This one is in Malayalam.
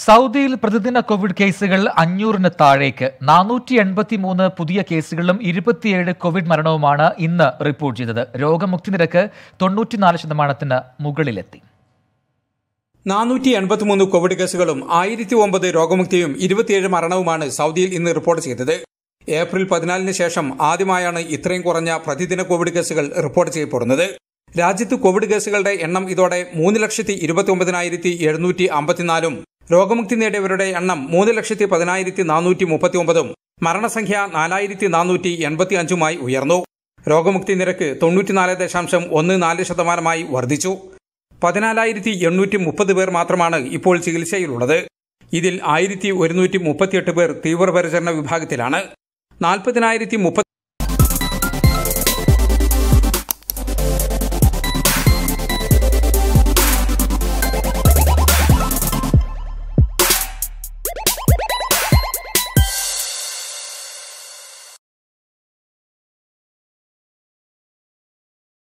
സൗദിയിൽ പ്രതിദിന കോവിഡ് കേസുകൾ അഞ്ഞൂറിന് താഴേക്ക് നാനൂറ്റി എൺപത്തി മൂന്ന് പുതിയ കേസുകളും ഇരുപത്തിയേഴ് കോവിഡ് മരണവുമാണ് ഇന്ന് റിപ്പോർട്ട് ചെയ്തത് രോഗമുക്തി നിരക്ക് തൊണ്ണൂറ്റിനാല് ശതമാനത്തിന് മുകളിലെത്തി നാനൂറ്റി എൺപത്തിമൂന്ന് കോവിഡ് കേസുകളും ആയിരത്തി ഒമ്പത് രോഗമുക്തിയും ഇരുപത്തിയേഴ് മരണവുമാണ് സൗദിയിൽ ഇന്ന് റിപ്പോർട്ട് ചെയ്തത് ഏപ്രിൽ പതിനാലിന് ശേഷം ആദ്യമായാണ് ഇത്രയും കുറഞ്ഞ പ്രതിദിന കോവിഡ് കേസുകൾ റിപ്പോർട്ട് ചെയ്യപ്പെടുന്നത് രാജ്യത്ത് കോവിഡ് കേസുകളുടെ എണ്ണം ഇതോടെ മൂന്ന് ലക്ഷത്തി ഇരുപത്തി ഒമ്പതിനായിരത്തി എഴുന്നൂറ്റി അമ്പത്തിനാലും രോഗമുക്തി നേടിയവരുടെ എണ്ണം മൂന്ന് ലക്ഷത്തി പതിനായിരത്തി നാനൂറ്റി മുപ്പത്തി ഒമ്പതും മരണസംഖ്യ നാലായിരത്തി നാനൂറ്റി എൺപത്തി അഞ്ചുമായി ഉയർന്നു രോഗമുക്തി നിരക്ക് തൊണ്ണൂറ്റിനാല് ദശാംശം ഒന്ന് നാല് ശതമാനമായി വർദ്ധിച്ചു പതിനാലായിരത്തി എണ്ണൂറ്റി മുപ്പത് പേർ മാത്രമാണ് ഇപ്പോൾ ചികിത്സയിലുള്ളത് ഇതിൽ ആയിരത്തി ഒരുന്നൂറ്റി മുപ്പത്തിയെട്ട് പേർ തീവ്രപരിചരണ വിഭാഗത്തിലാണ് നാൽപ്പതിനായിരത്തി മുപ്പത്തി